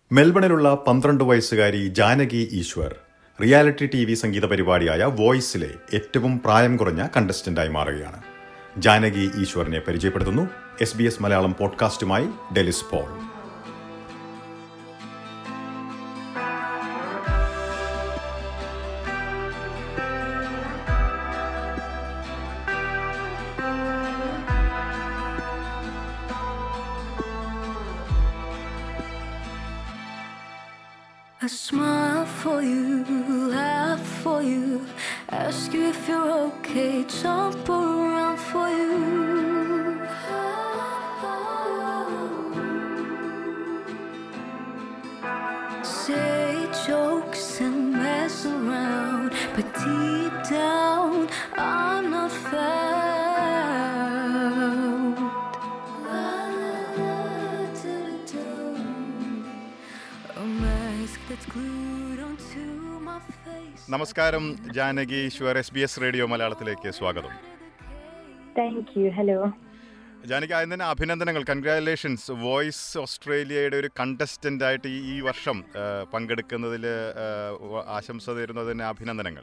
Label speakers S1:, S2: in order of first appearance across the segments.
S1: മെൽബണിലുള്ള പന്ത്രണ്ട് വയസ്സുകാരി Janaki Eshwar reality T V സംഗീത പരിപാടിയായ വോയിസിലെ ഏറ്റവും പ്രായം കുറഞ്ഞ കണ്ടസ്റ്റന്റായി മാറുകയാണ് ജാനകി ഈശ്വറിനെ പരിചയപ്പെടുത്തുന്നു എസ് ബി എസ് മലയാളം പോഡ്കാസ്റ്റുമായി Delys Paul
S2: I smile for you, laugh for you, ask you if you're okay, jump around for you. Say jokes and mess around, but deep down, I'm not found. La, la, la, do-do-do. A mask that's glued onto my face.
S1: നമസ്കാരം Janaki Eshwar S B S radio മലയാളത്തിലേക്ക് സ്വാഗതം
S3: thank you hello
S1: Janaki ആദ്യം തന്നെ അഭിനന്ദനങ്ങൾ congratulations voice ഓസ്ട്രേലിയയുടെ ഒരു contestant ആയിട്ട് ഈ ഈ വർഷം ആ, പങ്കെടുക്കുന്നതിൽ ആ, ആശംസ തരുന്നതിന് അഭിനന്ദനങ്ങൾ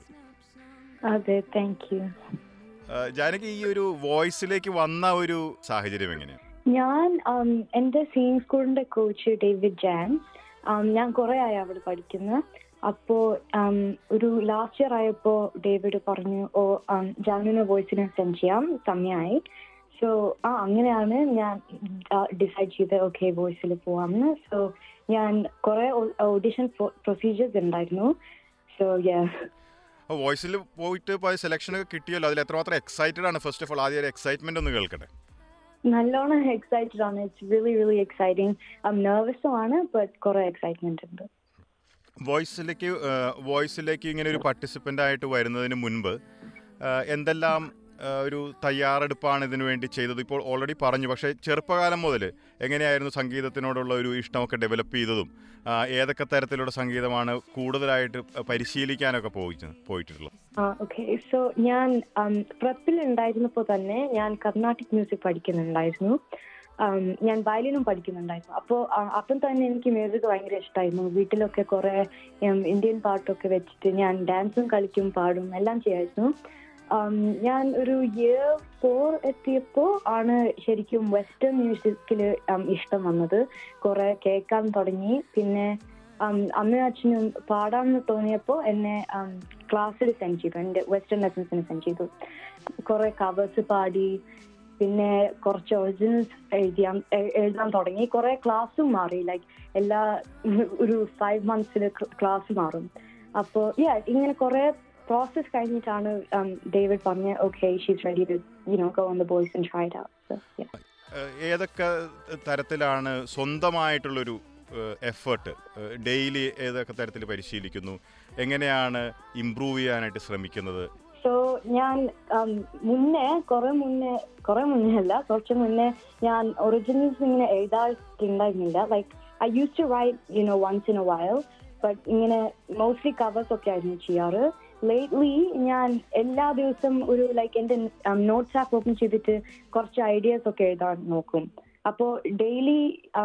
S3: അതെ താങ്ക് യു
S1: ആ, ജാനകി ഈ ഒരു വോയിസിലേക്ക് വന്ന ഒരു സാഹചര്യം എങ്ങനെയാണ്
S3: ഞാൻ um, എൻ്റെ സീനിയർ സ്കൂളിന്റെ കോച്ച് ഡേവിഡ് ജാൻസ് um, ഞാൻ കുറെ ആയി അവിടെ പഠിക്കുന്നു അപ്പോ um, ഒരു ലാസ്റ്റ് ഇയർ ആയപ്പോ ഡേവിഡ് പറഞ്ഞു ഓ ജാനുവിന് വോയിസിന് സെൻഡ് ചെയ്യാം സമയമായി സോ ആ അങ്ങനെയാണ് ഞാൻ ഡിസൈഡ് ചെയ്ത് ഓക്കെ വോയിസിൽ പോവാമെന്ന് സോ ഞാൻ കുറെ ഓഡിഷൻ പ്രൊസീജിയേഴ്സ് ഉണ്ടായിരുന്നു സോ യാ
S1: വോയിസിൽ പോയിട്ട് പോയ സെലക്ഷൻ ഒക്കെ കിട്ടിയല്ലോ അതിൽ എത്രമാത്രം എക്സൈറ്റഡ് ആണ് ഫസ്റ്റ് ഓഫ് ഓൾ ആദ്യം ഒരു എക്സൈറ്റ്മെന്റ് ഒന്ന് കേൾക്കട്ടെ
S3: നല്ലോണം എക്സൈറ്റഡ് ആണ് ഇറ്റ്സ് റിയലി റിയലി എക്സൈറ്റിംഗ് നെർവസും ആണ് ബട്ട് കുറെ എക്സൈറ്റ്മെന്റ് ഉണ്ട്
S1: വോയിസിലേക്ക് വോയിസിലേക്ക് ഇങ്ങനെ ഒരു പാർട്ടിസിപ്പൻ്റ് ആയിട്ട് വരുന്നതിന് മുൻപ് ആ, എന്തെല്ലാം ആ, ഒരു തയ്യാറെടുപ്പാണ് ഇതിനു വേണ്ടി ചെയ്തത് ഇപ്പോൾ ഓൾറെഡി പറഞ്ഞു പക്ഷേ ചെറുപ്പകാലം മുതൽ എങ്ങനെയായിരുന്നു സംഗീതത്തിനോടുള്ള ഒരു ഇഷ്ടമൊക്കെ ഡെവലപ്പ് ചെയ്തതും ആ, ഏതൊക്കെ തരത്തിലുള്ള സംഗീതമാണ് കൂടുതലായിട്ട് പരിശീലിക്കാനൊക്കെ പോയിട്ട് പോയിട്ടുള്ളത്
S3: ആ ഓക്കെ സോ ഞാൻ പ്രപ്പിൽ ഉണ്ടായിരുന്നപ്പോൾ തന്നെ ഞാൻ കർണാട്ടിക് മ്യൂസിക് പഠിക്കുന്നുണ്ടായിരുന്നു Um, ഞാൻ വയലിനും പഠിക്കുന്നുണ്ടായിരുന്നു അപ്പോൾ അപ്പം തന്നെ എനിക്ക് മ്യൂസിക് ഭയങ്കര ഇഷ്ടമായിരുന്നു വീട്ടിലൊക്കെ കുറെ um, ഇന്ത്യൻ പാട്ടൊക്കെ വെച്ചിട്ട് ഞാൻ ഡാൻസും കളിക്കും പാടും എല്ലാം ചെയ്യായിരുന്നു Um, ഞാൻ ഒരു ഇയർ ഫോർ എത്തിയപ്പോൾ ആണ് ശരിക്കും വെസ്റ്റേൺ മ്യൂസിക്കിൽ ഇഷ്ടം വന്നത് കുറെ കേൾക്കാൻ തുടങ്ങി പിന്നെ um, അമ്മയും അച്ഛനും പാടാമെന്ന് തോന്നിയപ്പോൾ എന്നെ ക്ലാസ്സിൽ സെൻഡ് ചെയ്തു എൻ്റെ വെസ്റ്റേൺ ലെസൺസിന് സെൻഡ് ചെയ്തു കുറെ കവേഴ്സ് പാടി പിന്നെ കുറച്ച് ഒറിജിനൽസ് എഴുതിയാൻ എ- എഴുതാൻ തുടങ്ങി കുറെ ക്ലാസ്സും മാറി ലൈക്ക് എല്ലാ ഒരു ഫൈവ് മന്ത്സിൽ ക്ലാസ് മാറും അപ്പോൾ യാ ഇങ്ങനെ കുറെ പ്രോസസ് കഴിഞ്ഞിട്ടാണ് ഡേവിഡ് പറഞ്ഞ okay she's ready to you know go on the voice and try it out
S1: ആ, ഏതൊക്കെ തരത്തിലാണ് സ്വന്തമായിട്ടുള്ളൊരു എഫേർട്ട് ഡെയിലി ഏതൊക്കെ തരത്തിൽ പരിശീലിക്കുന്നു എങ്ങനെയാണ് ഇമ്പ്രൂവ് ചെയ്യാനായിട്ട് ശ്രമിക്കുന്നത്
S3: സോ ഞാൻ um, മുന്നേ കുറെ മുന്നേ കുറെ മുന്നേ അല്ല കുറച്ച് മുന്നേ ഞാൻ ഒറിജിനൽസ് ഇങ്ങനെ എഴുതാറുണ്ടായിരുന്നില്ല like I use to write you know once in a while but ഇങ്ങനെ മോസ്റ്റ്ലി കവേഴ്സ് ഒക്കെ ആയിരുന്നു ചെയ്യാറ് ലേറ്റ്ലി ഞാൻ എല്ലാ ദിവസവും ഒരു ലൈക്ക് എൻ്റെ നോട്ട്സ് ആപ്പ് ഓപ്പൺ ചെയ്തിട്ട് കുറച്ച് ഐഡിയാസ് ഒക്കെ എഴുതാൻ നോക്കും അപ്പോൾ ഡെയിലി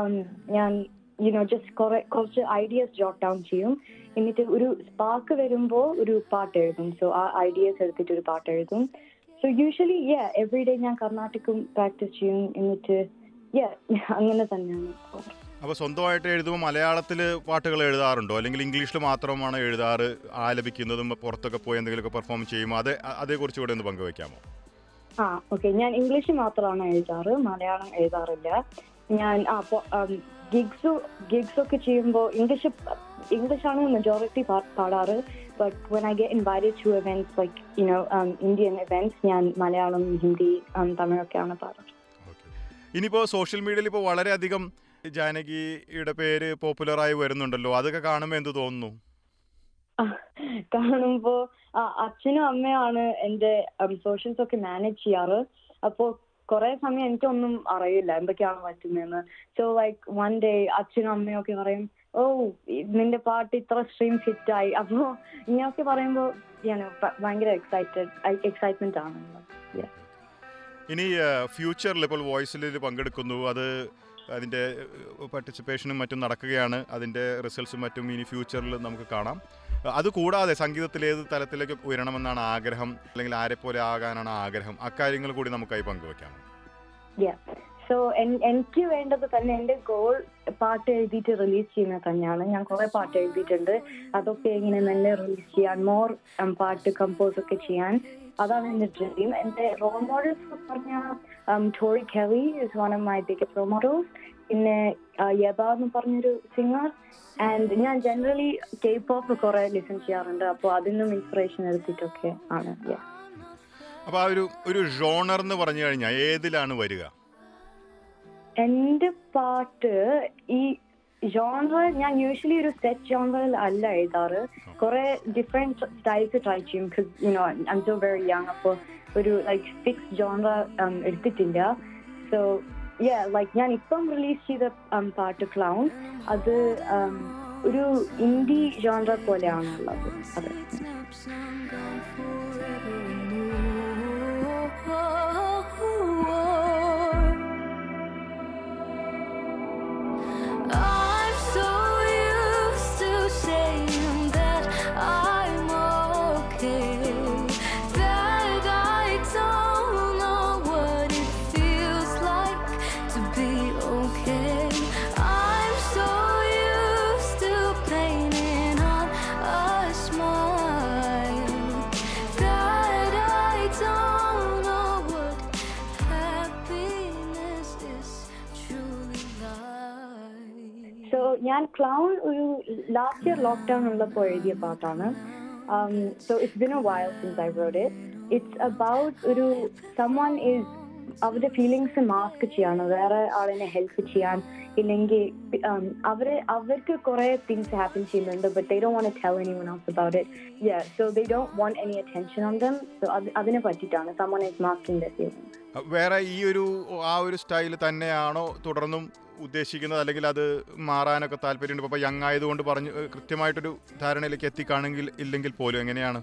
S3: ഞാൻ യുനോ ജസ്റ്റ് കുറെ കുറച്ച് ഐഡിയാസ് ജോട്ട് ഡൗൺ ചെയ്യും എന്നിട്ട് ഒരു സ്പാർക്ക് വരുമ്പോൾ ഒരു പാട്ട് എഴുതും സോ ആ ഐഡിയാസ് എടുത്തിട്ട് ഒരു പാട്ട് എഴുതും so usually yeah every day ഞാൻ കർണാടകം പ്രാക്ടീസ് ചെയ്യും എന്നിട്ട് യാ അങ്ങനെ തന്നെയാണ്
S1: അപ്പോൾ സ്വന്തമായിട്ട് എഴുതുമ്പോൾ മലയാളത്തിൽ പാട്ടുകൾ എഴുതാറുണ്ടോ അല്ലെങ്കിൽ ഇംഗ്ലീഷിൽ മാത്രമാണ് എഴുതാറ് ആലപിക്കുന്നതും പുറത്തൊക്കെ പോയി എന്തെങ്കിലുമൊക്കെ പെർഫോം ചെയ്യുമോ അത് അതേക്കുറിച്ച് കൂടെ ഒന്ന് പങ്കുവെക്കാമോ
S3: ആ ഓക്കെ ഞാൻ ഇംഗ്ലീഷ് മാത്രമാണ് എഴുതാറ് മലയാളം എഴുതാറില്ല ഞാൻ ആ ഗിഗ്സ് ഗിഗ്സ് ഒക്കെ ചെയ്യുമ്പോൾ ഇംഗ്ലീഷ് ഇംഗ്ലീഷ് ആണ് മെജോറിറ്റി പാടാറ് but when I get invited to events like you know Indian events ഞാൻ മലയാളം ഹിന്ദി um, തമിഴൊക്കെയാണ് പാടാറ്
S1: ഓക്കെ ഇനിയിപ്പോൾ സോഷ്യൽ മീഡിയയിൽ ഇപ്പോൾ വളരെയധികം ജാനകിയുടെ പേര് പോപ്പുലറായി വരുന്നുണ്ടല്ലോ അതൊക്കെ കാണുമ്പോൾ എന്ത് തോന്നുന്നു
S3: കാണുമ്പോ ആ, അച്ഛനും അമ്മയാണ് എന്റെ സോഷ്യൽസ് ഒക്കെ മാനേജ് ചെയ്യാറ് അപ്പോ കുറെ സമയം എനിക്കൊന്നും അറിയില്ല എന്തൊക്കെയാണ് പറ്റുന്നതെന്ന് സോ ലൈക്ക് വൺ ഡേ അച്ഛനും അമ്മയും ഒക്കെ പറയും ഓ നിന്റെ പാട്ട് ഇത്ര സ്ട്രീംസ് ഹിറ്റ് ആയി അപ്പോ ഇങ്ങനെയൊക്കെ പറയുമ്പോ ഞാൻ ഭയങ്കര എക്സൈറ്റഡ് എക്സൈറ്റ്മെന്റ് ആണ് Yeah.
S1: ഇനി ഫ്യൂച്ചറിൽ ഇപ്പോൾ വോയിസിൽ പങ്കെടുക്കുന്നു അത് അതിൻ്റെ പാർട്ടിസിപ്പേഷനും മറ്റും നടക്കുകയാണ് അതിൻ്റെ റിസൾട്ട്സും മറ്റും ഇനി ഫ്യൂച്ചറിൽ നമുക്ക് കാണാം അതുകൂടാതെ സംഗീതത്തിൽ ഏത് തലത്തിലേക്ക് ഉയരണമെന്നാണ് ആഗ്രഹം അല്ലെങ്കിൽ ആരെ പോലെ ആകാനാണ് ആഗ്രഹം അക്കാര്യങ്ങൾ കൂടി നമുക്കായി പങ്കുവെക്കാം
S3: സോ എനിക്ക് വേണ്ടത് തന്നെ എന്റെ ഗോൾ പാട്ട് എഴുതിയിട്ട് റിലീസ് ചെയ്യുന്നത് തന്നെയാണ് ഞാൻ കുറെ പാട്ട് എഴുതിയിട്ടുണ്ട് അതൊക്കെ ഇങ്ങനെ നല്ല റിലീസ് ചെയ്യാൻ മോർ പാട്ട് കമ്പോസ് ഒക്കെ ചെയ്യാൻ അതാണ് എന്റെ ഡ്രീം എന്റെ റോൾ മോഡൽസ് പറഞ്ഞ Tori Kelly is one of my biggest role models പിന്നെ യബ എന്ന് പറഞ്ഞൊരു സിംഗർ ആൻഡ് ഞാൻ ജനറലി കെ പോപ്പ് കുറെ ലിസൺ ചെയ്യാറുണ്ട് അപ്പോൾ അതിൽ നിന്നും ഇൻസ്പിറേഷൻ എടുത്തിട്ടൊക്കെ ആണ് yeah.
S1: അപ്പോൾ ആ ഒരു ഒരു ജോണർ എന്ന് പറഞ്ഞു കഴിഞ്ഞാൽ ഏതിലാണ് വരിക
S3: എന്റെ പാട്ട് ഈ ജോൺറ ഞാൻ യൂഷ്വലി ഒരു സെറ്റ് ജോൺറയിൽ അല്ല എഴുതാറ് കുറെ ഡിഫറെന്റ് സ്റ്റൈൽസ് ട്രൈ ചെയ്യും you know I'm so very young അപ്പോൾ ഒരു ലൈക്ക് ഫിക്സ് ജോൺറ എടുത്തിട്ടില്ല സോ യാ ലൈക്ക് ഞാൻ ഇപ്പം റിലീസ് ചെയ്ത um, പാട്ട് ക്ലൗൺ അത് um, ഒരു ഇന്ത്യ ജോൺറ പോലെയാണുള്ളത് അതെ
S2: I'm so used to saying that I'm okay that I don't know what it feels like to be okay. I'm so used to painting on a smile that I don't know what happiness is truly like.
S3: So ഞാൻ clown ഒരു last year lockdown ഉള്ളപ്പോൾ എഴുതിയ പാട്ടാണ് so it's been a while since I wrote it it's about ഒരു someone is അവരുടെ feelings mask ചെയ്യാണ് വേറെ ആളിനെ ഹെൽപ്പ് ചെയ്യാൻ ഇല്ലെങ്കിൽ um, അവരെ അവർക്ക് കുറെ തിങ്സ് ഹാപ്പൻ ചെയ്യുന്നുണ്ട് but they don't want tell anyone else about it yeah so they don't want any attention on them so അത് അതിനെ പറ്റിയിട്ടാണ് someone is masking their feelings
S1: വേറെ ഈ ഒരു ആ ഒരു സ്റ്റൈൽ തന്നെയാണോ തുടർന്നും ഉദ്ദേശിക്കുന്നത് അല്ലെങ്കിൽ അത് മാറാനൊക്കെ താല്പര്യമുണ്ട് ഇപ്പോൾ യങ് ആയതുകൊണ്ട് പറഞ്ഞു ഏഹ് കൃത്യമായിട്ടൊരു ധാരണയിലേക്ക് എത്തിക്കാണെങ്കിൽ ഇല്ലെങ്കിൽ പോലും എങ്ങനെയാണ്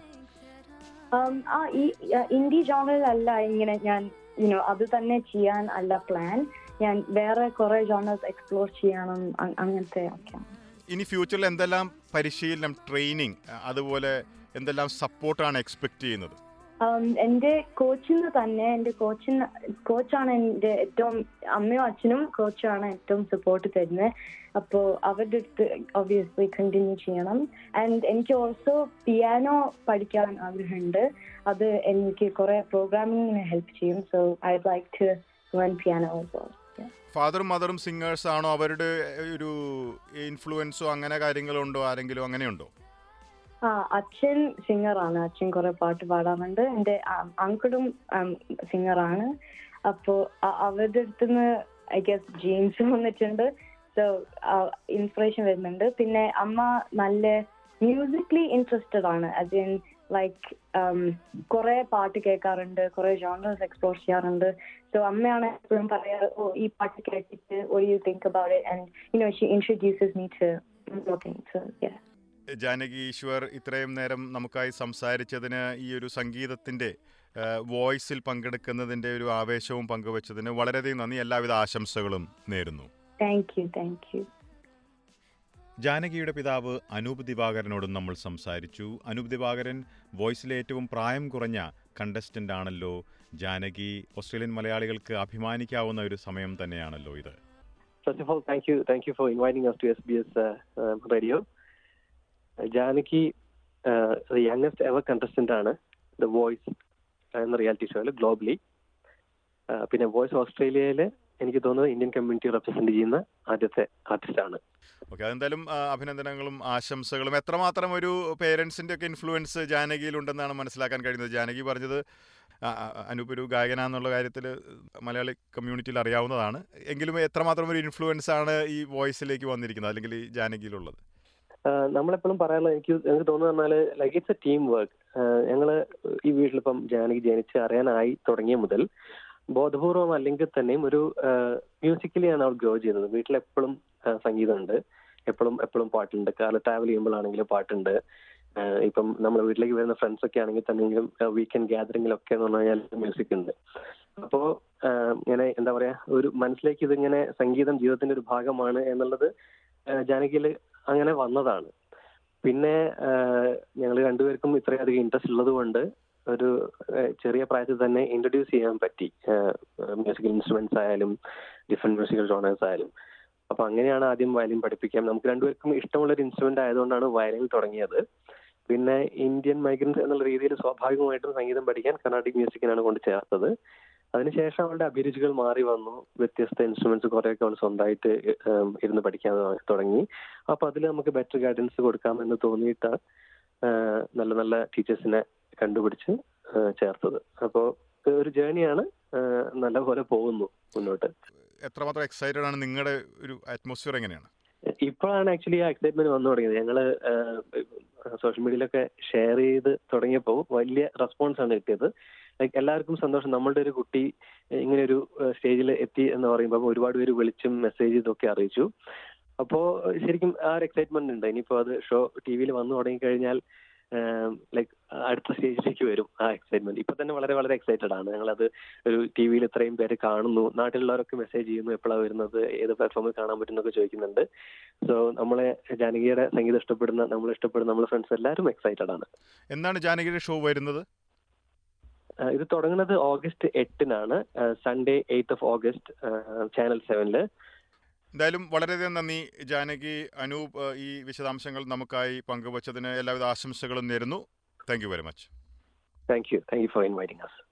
S3: Um, ആ ഈ ഇന്ത്യ ജോണറിലല്ല ഇങ്ങനെ ഞാൻ യുനോ അത് തന്നെ ചെയ്യാൻ അല്ല പ്ലാൻ ഞാൻ വേറെ കുറെ ജോണേഴ്സ് എക്സ്പ്ലോർ ചെയ്യണം അ- അങ്ങനത്തെ ഒക്കെയാണ്
S1: ഇനി ഫ്യൂച്ചറിൽ എന്തെല്ലാം പരിശീലനം ട്രെയിനിങ് അതുപോലെ എന്തെല്ലാം സപ്പോർട്ടാണ് എക്സ്പെക്ട് ചെയ്യുന്നത്
S3: Um, എന്റെ കോച്ചിന് തന്നെ എന്റെ കോച്ചിന് കോച്ചാണ് എന്റെ ഏറ്റവും അമ്മയും അച്ഛനും കോച്ചാണ് ഏറ്റവും സപ്പോർട്ട് തരുന്നത് അപ്പോൾ അവരുടെ അടുത്ത് ഒബ്വിയസ്ലി കണ്ടിന്യൂ ചെയ്യണം ആൻഡ് എനിക്ക് ഓൾസോ പിയാനോ പഠിക്കാൻ ആഗ്രഹമുണ്ട് അത് എനിക്ക് കുറെ പ്രോഗ്രാമിങ്ങിന് ഹെൽപ്പ് ചെയ്യും so I like to learn piano also
S1: ഫാദറും മദറും സിംഗേഴ്സ് ആണോ അവരുടെ ഒരു ഇൻഫ്ലുവൻസോ അങ്ങനെ കാര്യങ്ങളുണ്ടോ ആരെങ്കിലും അങ്ങനെയുണ്ടോ
S3: ആ അച്ഛൻ സിംഗറാണ് അച്ഛൻ കുറെ പാട്ട് പാടാറുണ്ട് എന്റെ അങ്കിളും സിംഗറാണ് അപ്പോ അ- അവരുടെ അടുത്തുനിന്ന് ഐ ഗസ് ജീൻസ് വന്നിട്ടുണ്ട് സോ ഇൻസ്പിറേഷൻ വരുന്നുണ്ട് പിന്നെ അമ്മ നല്ല മ്യൂസിക്കലി ഇൻട്രസ്റ്റഡ് ആണ് ആസ് ഇൻ ലൈക്ക് കുറെ പാട്ട് കേൾക്കാറുണ്ട് കുറെ ജോണേഴ്സ് എക്സ്പ്ലോർ ചെയ്യാറുണ്ട് സോ അമ്മയാണ് എപ്പോഴും പറയാറ് ഓ ഈ പാട്ട് കേട്ടിട്ട് oh you think about it and you know she introduces me to so yeah
S1: Janaki Eshwar ഇത്രയും നേരം നമുക്കായി സംസാരിച്ചതിന് ഈ ഒരു സംഗീതത്തിൻ്റെ വോയിസിൽ പങ്കെടുക്കുന്നതിൻ്റെ ഒരു ആവേശവും പങ്കുവച്ചതിന് വളരെയധികം നന്ദി എല്ലാവിധ ആശംസകളും നേരുന്നു
S3: താങ്ക് യു താങ്ക് യു
S1: ജാനകിയുടെ പിതാവ് അനൂപ് ദിവാകരനോടും നമ്മൾ സംസാരിച്ചു അനൂപ് ദിവാകരൻ വോയിസിലെ ഏറ്റവും പ്രായം കുറഞ്ഞ കണ്ടസ്റ്റൻ്റ് ആണല്ലോ ജാനകി ഓസ്ട്രേലിയൻ മലയാളികൾക്ക് അഭിമാനിക്കാവുന്ന ഒരു സമയം തന്നെയാണല്ലോ ഇത്
S4: First of all, thank you, thank you for inviting us to SBS uh, um, Radio. Uh, Janaki, uh, the youngest ever contestant ആണ് ദ വോയിസ് എന്ന റിയാലിറ്റി ഷോയിൽ ഗ്ലോബലി പിന്നെ വോയിസ് ഓസ്ട്രേലിയയിൽ എനിക്ക് തോന്നുന്നത് ഇന്ത്യൻ കമ്മ്യൂണിറ്റി റെപ്രസെന്റ് ചെയ്യുന്ന ആദ്യത്തെ ആർട്ടിസ്റ്റ് ആണ്
S1: ഓക്കെ അതെന്തായാലും ആ, അഭിനന്ദനങ്ങളും ആശംസകളും എത്രമാത്രം ഒരു പേരൻസിൻ്റെ ഒക്കെ ഇൻഫ്ലുവൻസ് ജാനകിയിലുണ്ടെന്നാണ് മനസ്സിലാക്കാൻ കഴിയുന്നത് ജാനകി പറഞ്ഞത് ആ, ആ, അനൂപ് ഒരു ഗായകനാന്നുള്ള കാര്യത്തിൽ മലയാളി കമ്മ്യൂണിറ്റിയിൽ അറിയാവുന്നതാണ് എങ്കിലും എത്രമാത്രം ഒരു ഇൻഫ്ലുവൻസ് ആണ് ഈ വോയിസിലേക്ക് വന്നിരിക്കുന്നത് അല്ലെങ്കിൽ ഈ ജാനകിയിലുള്ളത്
S4: Uh, നമ്മളെപ്പോഴും പറയാനുള്ള എനിക്ക് എനിക്ക് തോന്നുന്നത് പറഞ്ഞാല് like it's a team work ഞങ്ങള് ഈ വീട്ടിലിപ്പം ജാനകി ജനിച്ച് അറിയാനായി തുടങ്ങിയ മുതൽ ബോധപൂർവം അല്ലെങ്കിൽ തന്നെയും ഒരു മ്യൂസിക്കലി ആണ് അവൾ ഗ്രോ ചെയ്തത് വീട്ടിലെപ്പോഴും സംഗീതമുണ്ട് എപ്പോഴും എപ്പോഴും പാട്ടുണ്ട് കാറിൽ ട്രാവൽ ചെയ്യുമ്പോഴാണെങ്കിലും പാട്ടുണ്ട് ആഹ് ഇപ്പം നമ്മുടെ വീട്ടിലേക്ക് വരുന്ന ഫ്രണ്ട്സ് ഒക്കെ ആണെങ്കിൽ തന്നെങ്കിലും വീക്കെൻഡ് ഗ്യാതറിംഗിലൊക്കെ എന്ന് പറഞ്ഞു കഴിഞ്ഞാൽ മ്യൂസിക് ഉണ്ട് അപ്പോ ആഹ് ഇങ്ങനെ എന്താ പറയാ ഒരു മനസ്സിലേക്ക് ഇതിങ്ങനെ സംഗീതം ജീവിതത്തിന്റെ ഒരു ഭാഗമാണ് എന്നുള്ളത് ആഹ് ജാനകിയിൽ അങ്ങനെ വന്നതാണ് പിന്നെ ഞങ്ങൾ രണ്ടുപേർക്കും ഇത്രയധികം ഇൻട്രസ്റ്റ് ഉള്ളത് കൊണ്ട് ഒരു ആഹ് ചെറിയ പ്രായത്തിൽ തന്നെ ഇൻട്രൊഡ്യൂസ് ചെയ്യാൻ പറ്റി മ്യൂസിക്കൽ ഇൻസ്ട്രുമെന്റ്സ് ആയാലും ഡിഫറെന്റ് മ്യൂസിക്കൽ ജോണേഴ്സ് ആയാലും അപ്പൊ അങ്ങനെയാണ് ആദ്യം വയലിൻ പഠിപ്പിക്കാൻ നമുക്ക് രണ്ടുപേർക്കും ഇഷ്ടമുള്ള ഒരു ഇൻസ്ട്രുമെന്റ് ആയതുകൊണ്ടാണ് വയലിൻ തുടങ്ങിയത് പിന്നെ ഇന്ത്യൻ മൈഗ്രൻസ് എന്നുള്ള രീതിയിൽ സ്വാഭാവികമായിട്ടും സംഗീതം പഠിക്കാൻ കർണാട്ടിക് മ്യൂസിക്കിനാണ് കൊണ്ട് ചേർത്തത് അതിനുശേഷം അവളുടെ അഭിരുചികൾ മാറി വന്നു വ്യത്യസ്ത ഇൻസ്ട്രുമെന്റ്സ് കുറെയൊക്കെ അവൾ സ്വന്തമായിട്ട് ഉം, ഇരുന്ന് പഠിക്കാൻ തുടങ്ങി അപ്പൊ അതിൽ നമുക്ക് ബെറ്റർ ഗൈഡൻസ് കൊടുക്കാമെന്ന് തോന്നിയിട്ട് നല്ല നല്ല ടീച്ചേഴ്സിനെ കണ്ടുപിടിച്ച് ആ, ചേർത്തത് അപ്പോൾ ഒരു ജേണിയാണ് നല്ലപോലെ പോകുന്നു മുന്നോട്ട്
S1: എത്രമാത്രം എക്സൈറ്റഡ് ആണ് നിങ്ങളുടെ ഒരു അറ്റ്മോസ്ഫിയർ എങ്ങനെയാണ്
S4: ഇപ്പോഴാണ് ആക്ച്വലി ആ എക്സൈറ്റ്മെന്റ് വന്നു തുടങ്ങിയത് ഞങ്ങള് സോഷ്യൽ മീഡിയയിലൊക്കെ ഷെയർ ചെയ്ത് തുടങ്ങിയപ്പോൾ വലിയ റെസ്പോൺസ് ആണ് കിട്ടിയത് ലൈക്ക് എല്ലാവർക്കും സന്തോഷം നമ്മളുടെ ഒരു കുട്ടി ഏഹ്, ഇങ്ങനെ ഒരു സ്റ്റേജിൽ എത്തി എന്ന് പറയുമ്പോൾ ഒരുപാട് പേര് വിളിച്ചും മെസ്സേജ് ചെയ്തൊക്കെ അറിയിച്ചു അപ്പോ ഏഹ്, ശരിക്കും ആ ഒരു എക്സൈറ്റ്മെന്റ് ഉണ്ട് ഇനിയിപ്പോ അത് ഷോ ടി വിയിൽ വന്നു തുടങ്ങിക്കഴിഞ്ഞാൽ ലൈക്ക് അടുത്ത സ്റ്റേജിലേക്ക് വരും ആ എക്സൈറ്റ്മെന്റ് ഇപ്പൊ തന്നെ വളരെ വളരെ എക്സൈറ്റഡ് ആണ് ഞങ്ങളത് ഒരു ടി വിയിൽ ഇത്രയും പേര് കാണുന്നു നാട്ടിലുള്ളവരൊക്കെ മെസ്സേജ് ചെയ്യുന്നു എപ്പോഴാണ് വരുന്നത് ഏത് പ്ലാറ്റ്ഫോമിൽ കാണാൻ പറ്റുന്നൊക്കെ ചോദിക്കുന്നുണ്ട് സോ നമ്മളെ ജാനകിയുടെ സംഗീതം ഇഷ്ടപ്പെടുന്ന നമ്മൾ ഇഷ്ടപ്പെടുന്ന നമ്മളെ ഫ്രണ്ട്സ് എല്ലാവരും എക്സൈറ്റഡ് ആണ്
S1: എന്നാണ് ജാനകിയുടെ ഷോ വരുന്നത്
S4: ആ, ഇത് തുടങ്ങുന്നത് ഓഗസ്റ്റ് എട്ടിനാണ് Sunday eighth of August channel സെവനില്
S1: എന്തായാലും വളരെയധികം നന്ദി ജാനകി അനൂപ് ഏഹ്, ഈ വിശദാംശങ്ങൾ നമുക്കായി പങ്കുവച്ചതിന് എല്ലാവിധ ആശംസകളും നേരുന്നു thank you very much
S4: thank you thank you for inviting us